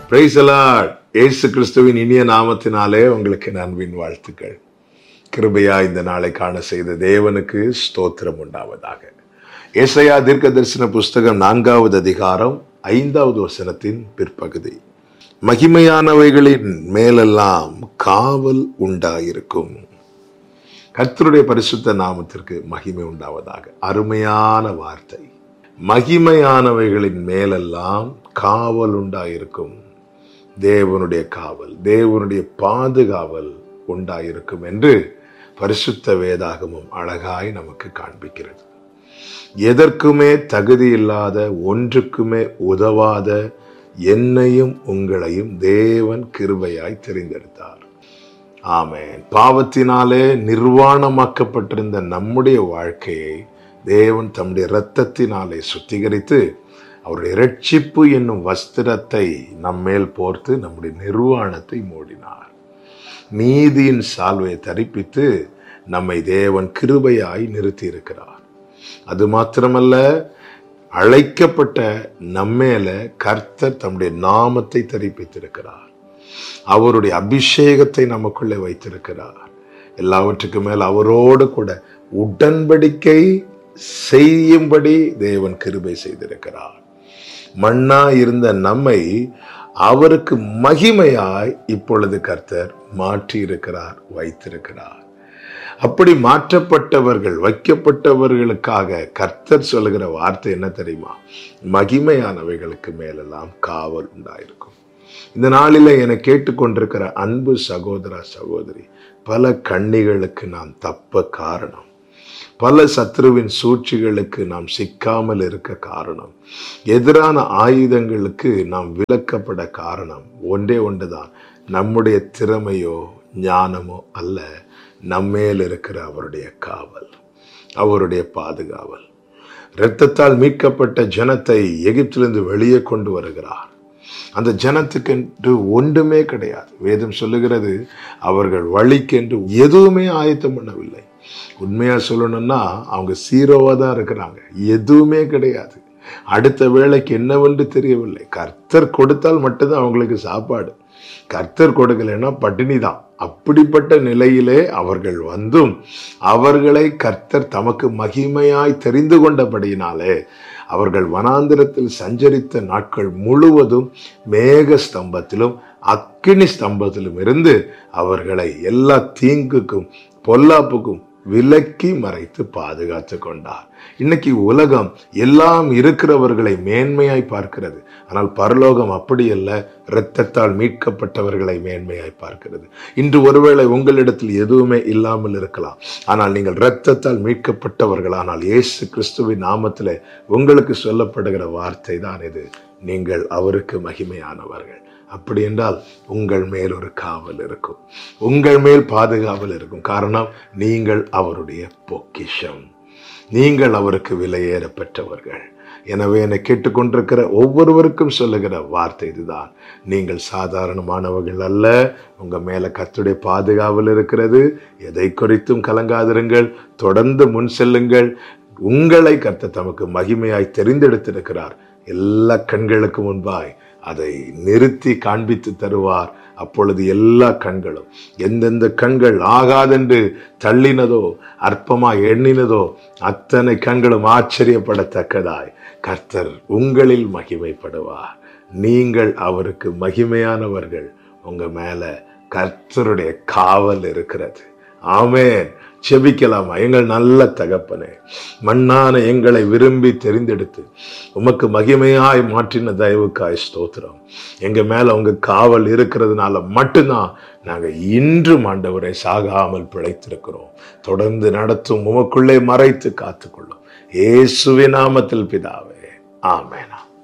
price இயேசு கிறிஸ்துவின் இனிய நாமத்தினாலே உங்களுக்கு என் அன்பின் வாழ்த்துக்கள் கிருபையா இந்த நாளை காண செய்த தேவனுக்கு ஸ்தோத்திரம் உண்டாவதாக ஏசையா தீர்க்க தரிசன புஸ்தகம் நான்காவது அதிகாரம் ஐந்தாவது வசனத்தின் பிற்பகுதி மகிமையானவைகளின் மேலெல்லாம் காவல் உண்டாயிருக்கும் கர்த்தருடைய பரிசுத்த நாமத்திற்கு மகிமை உண்டாவதாக அருமையான வார்த்தை மகிமையானவைகளின் மேலெல்லாம் காவல் உண்டாயிருக்கும் தேவனுடைய காவல் தேவனுடைய பாதுகாவல் உண்டாயிருக்கும் என்று பரிசுத்த வேதாகமும் அழகாய் நமக்கு காண்பிக்கிறது எதற்குமே தகுதி இல்லாத ஒன்றுக்குமே உதவாத என்னையும் உங்களையும் தேவன் கிருபையாய் தெரிந்தெடுத்தார் ஆமென் பாவத்தினாலே நிர்வாணமாக்கப்பட்டிருந்த நம்முடைய வாழ்க்கையை தேவன் தம்முடைய இரத்தத்தினாலே சுத்திகரித்து அவருடைய இரட்சிப்பு என்னும் வஸ்திரத்தை நம்மேல் போர்த்து நம்முடைய நிர்வாணத்தை மூடினார் நீதியின் சால்வையை தரிப்பித்து நம்மை தேவன் கிருபையாய் நிறுத்தி இருக்கிறார் அது மாத்திரமல்ல அழைக்கப்பட்ட நம்மேல கர்த்தர் தம்முடைய நாமத்தை தரிப்பித்திருக்கிறார் அவருடைய அபிஷேகத்தை நமக்குள்ளே வைத்திருக்கிறார் எல்லாவற்றுக்கும் மேல் அவரோடு கூட உடன்படிக்கை செய்யும்படி தேவன் கிருபை செய்திருக்கிறார் மண்ணா இருந்த நம்மை அவருக்கு மகிமையாய் இப்பொழுது கர்த்தர் மாற்றி இருக்கிறார் வைத்திருக்கிறார் அப்படி மாற்றப்பட்டவர்கள் வைக்கப்பட்டவர்களுக்காக கர்த்தர் சொல்லுகிற வார்த்தை என்ன தெரியுமா மகிமையானவைகளுக்கு மேலெல்லாம் காவல் உண்டாயிருக்கும் இந்த நாளில என கேட்டுக்கொண்டிருக்கிற அன்பு சகோதர சகோதரி பல கண்ணிகளுக்கு நாம் தப்ப காரணம் பல சத்ருவின் சூழ்ச்சிகளுக்கு நாம் சிக்காமல் இருக்க காரணம் எதிரான ஆயுதங்களுக்கு நாம் விலக்கப்பட காரணம் ஒன்றே ஒன்றுதான் நம்முடைய திறமையோ ஞானமோ அல்ல நம்மேல் இருக்கிற அவருடைய காவல் அவருடைய பாதுகாவல் இரத்தத்தால் மீட்கப்பட்ட ஜனத்தை எகிப்திலிருந்து வெளியே கொண்டு வருகிறார் அந்த ஜனத்துக்கென்று ஒன்றுமே கிடையாது வேதம் சொல்லுகிறது அவர்கள் வழிக்கென்று எதுவுமே ஆயத்தம் பண்ணவில்லை உண்மையா சொல்லணும்னா அவங்க சீரோவா தான் இருக்கிறாங்க எதுவுமே கிடையாது அடுத்த வேலைக்கு என்னவென்று தெரியவில்லை கர்த்தர் கொடுத்தால் மட்டும்தான் அவங்களுக்கு சாப்பாடு கர்த்தர் கொடுக்கலைன்னா பட்டினி தான் அப்படிப்பட்ட நிலையிலே அவர்கள் வந்தும் அவர்களை கர்த்தர் தமக்கு மகிமையாய் தெரிந்து கொண்டபடியினாலே அவர்கள் வனாந்திரத்தில் சஞ்சரித்த நாட்கள் முழுவதும் மேக ஸ்தம்பத்திலும் அக்கினி ஸ்தம்பத்திலும் இருந்து அவர்களை எல்லா தீங்குக்கும் பொல்லாப்புக்கும் விலக்கி மறைத்து பாதுகாத்து கொண்டார் இன்னைக்கு உலகம் எல்லாம் இருக்கிறவர்களை மேன்மையாய் பார்க்கிறது ஆனால் பரலோகம் அப்படி அல்ல இரத்தத்தால் மீட்கப்பட்டவர்களை மேன்மையாய் பார்க்கிறது இன்று ஒருவேளை உங்களிடத்தில் எதுவுமே இல்லாமல் இருக்கலாம் ஆனால் நீங்கள் இரத்தத்தால் மீட்கப்பட்டவர்கள் ஆனால் இயேசு கிறிஸ்துவின் நாமத்திலே உங்களுக்கு சொல்லப்படுகிற வார்த்தை தான் இது நீங்கள் அவருக்கு மகிமையானவர்கள் அப்படி என்றால் உங்கள் மேல் ஒரு காவல் இருக்கும் உங்கள் மேல் பாதுகாவல் இருக்கும் காரணம் நீங்கள் அவருடைய பொக்கிஷம் நீங்கள் அவருக்கு விலையேற பெற்றவர்கள் எனவே என்னை கேட்டுக்கொண்டிருக்கிற ஒவ்வொருவருக்கும் சொல்லுகிற வார்த்தை இதுதான் நீங்கள் சாதாரணமானவர்கள் அல்ல உங்க மேல கத்துடைய பாதுகாவல் இருக்கிறது எதை குறித்தும் கலங்காதிருங்கள் தொடர்ந்து முன் செல்லுங்கள் உங்களை கர்த்த தமக்கு மகிமையாய் தெரிந்தெடுத்திருக்கிறார் எல்லா கண்களுக்கு முன்பாய் அதை நிறுத்தி காண்பித்து தருவார் அப்பொழுது எல்லா கண்களும் எந்தெந்த கண்கள் ஆகாதென்று தள்ளினதோ அற்பமா எண்ணினதோ அத்தனை கண்களும் ஆச்சரியப்படத்தக்கதாய் கர்த்தர் உங்களில் மகிமைப்படுவார் நீங்கள் அவருக்கு மகிமையானவர்கள் உங்க மேல கர்த்தருடைய காவல் இருக்கிறது ஆமேன் செபிக்கலாமா எங்கள் நல்ல தகப்பனே மண்ணான எங்களை விரும்பி தெரிந்தெடுத்து உமக்கு மகிமையாய் மாற்றின தயவுக்காய் ஸ்தோத்திரம் எங்க மேல உங்க காவல் இருக்கிறதுனால மட்டும்தான் நாங்க இன்றும் ஆண்டவரை சாகாமல் பிழைத்திருக்கிறோம் தொடர்ந்து நடத்தும் உமக்குள்ளே மறைத்து காத்துக்கொள்ளும் இயேசுவின் நாமத்தில் பிதாவே ஆமேனா